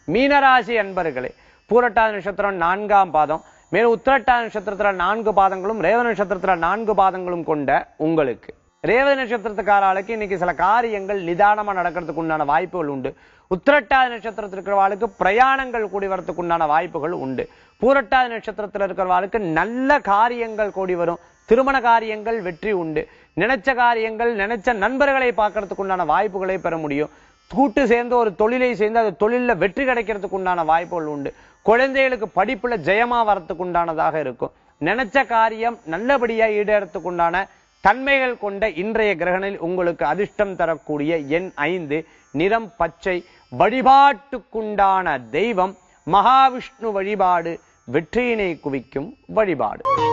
மீனராசி அன்பர்களே பூரட்டாதி நட்சத்திரம் நான்காம் பாதம் மேலும் உத்திரட்டாதி நட்சத்திரத்துல நான்கு பாதங்களும் ரேவ நட்சத்திரத்துல நான்கு பாதங்களும் கொண்ட உங்களுக்கு ரேவதி நட்சத்திரத்துக்காராளுக்கு இன்னைக்கு சில காரியங்கள் நிதானமா நடக்கிறதுக்கு உண்டான வாய்ப்புகள் உண்டு உத்திரட்டாதி நட்சத்திரத்தில் இருக்கிறவாளுக்கு பிரயாணங்கள் கூடி வரதுக்கு உண்டான வாய்ப்புகள் உண்டு பூரட்டாதி நட்சத்திரத்தில் இருக்கிறவாளுக்கு நல்ல காரியங்கள் கூடி வரும் திருமண காரியங்கள் வெற்றி உண்டு நினைச்ச காரியங்கள் நினைச்ச நண்பர்களை பார்க்கறதுக்கு உண்டான வாய்ப்புகளை பெற முடியும் கூட்டு சேர்ந்து ஒரு தொழிலை சேர்ந்து அது தொழில்ல வெற்றி கிடைக்கிறதுக்கு உண்டான வாய்ப்புகள் உண்டு குழந்தைகளுக்கு படிப்புல ஜெயமா வரத்துக்கு உண்டானதாக இருக்கும் நினைச்ச காரியம் நல்லபடியா ஈடேறத்துக்கு உண்டான தன்மைகள் கொண்ட இன்றைய கிரகணில் உங்களுக்கு அதிர்ஷ்டம் தரக்கூடிய எண் ஐந்து நிறம் பச்சை வழிபாட்டுக்குண்டான தெய்வம் மகாவிஷ்ணு வழிபாடு வெற்றியினை குவிக்கும் வழிபாடு